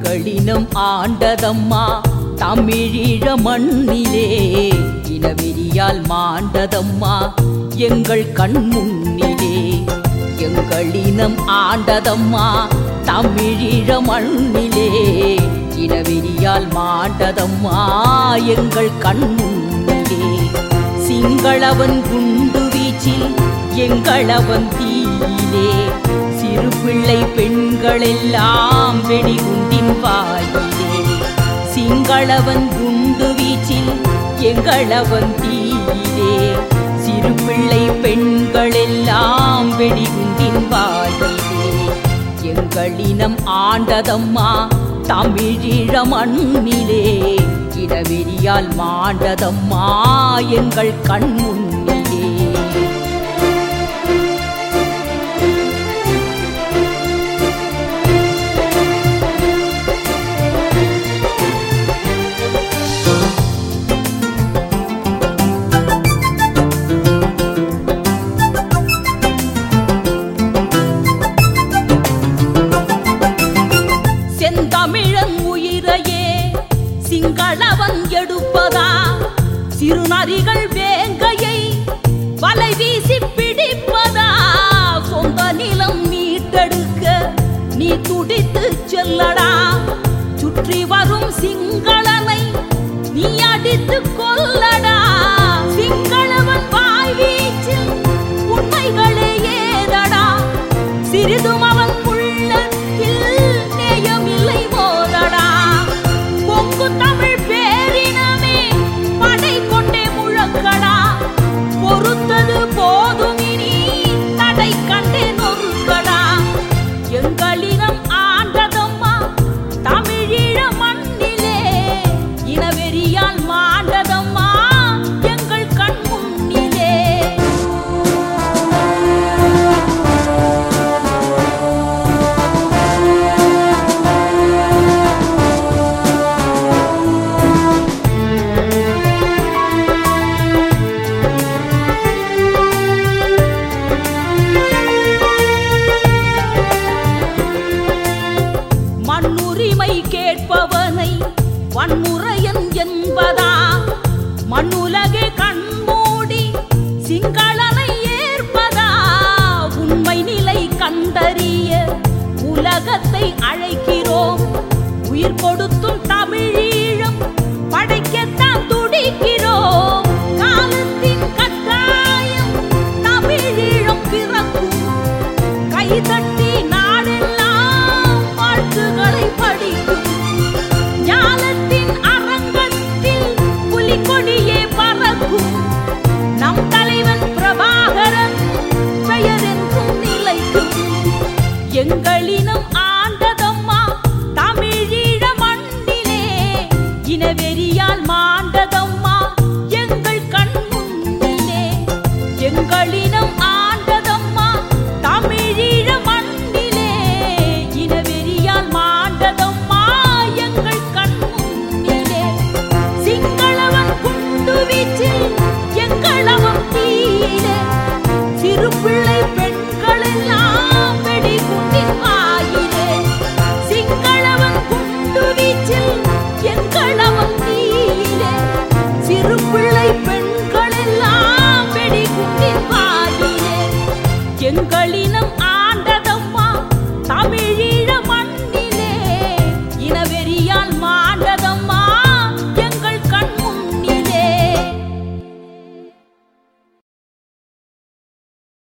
எங்களினம் ஆண்டதம்மா தமிழீழ மண்ணிலே இனவெறியால் மாண்டதம்மா எங்கள் கண் முன்னிலே எங்களினம் ஆண்டதம்மா தமிழீழ மண்ணிலே இனவெறியால் மாண்டதம்மா எங்கள் கண் முன்னிலே சிங்களவன் குண்டு வீச்சில் எங்களவன் தீயிலே சிறு பிள்ளை பெண்களெல்லாம் வெடிகுண்டின் வாயிலே சிங்களவன் குண்டு வீச்சில் எங்களவன் தீயிலே சிறு பிள்ளை பெண்களெல்லாம் வெடிகுண்டின் வாயிலே எங்களினம் ஆண்டதம்மா தமிழீழ மண்ணிலே இனவெறியால் மாண்டதம்மா எங்கள் கண் முன்னிலே செந்தமிழன் உயிரையே சிங்களவன் எடுப்பதா சிறுநரிகள் வேங்கையை வலை வீசி பிடிப்பதா சொந்த நிலம் மீட்டெடுக்க நீ துடித்து செல்லடா சுற்றி வரும் சிங்களனை நீ அடித்து கொல்லடா சிங்களவன் வாய் வீச்சில் உண்மைகளே ஏதடா சிறிதும் அவன் உள்ளத்தில் நேயமில்லை போதடா பொங்கு தமிழ் பேரினமே படை கொண்டே முழக்கடா பொறுத்தது போதும் இனி தடை கண்டே நொறுக்கடா எங்களினம் ஆண்டதம்மா தமிழீழ மண்ணிலே இனவெறியால் மாண்டதம்மா எங்கள் கண் முன்னிலே மண்ணுரிமை கேட்பவனை வன்முறையன் என்பதா மண்ணுலகே கண்மூடி சிங்களனை ஏற்பதா உண்மை நிலை கண்டறிய உலகத்தை அழைக்கிறோம் உயிர் கொடுத்தும் தமிழீழம் படைக்கத்தான் துடிக்கிறோம் காலத்தின் கட்டாயம் தமிழீழம் பிறக்கும் கைதட்டி நாடெல்லாம் வாழ்த்துகளை படிக்கும் ஞானத்தின் அரங்கத்தில் புலிக்கொடியே பறக்கும் நம் தலைவன் பிரபாகரன் பெயர்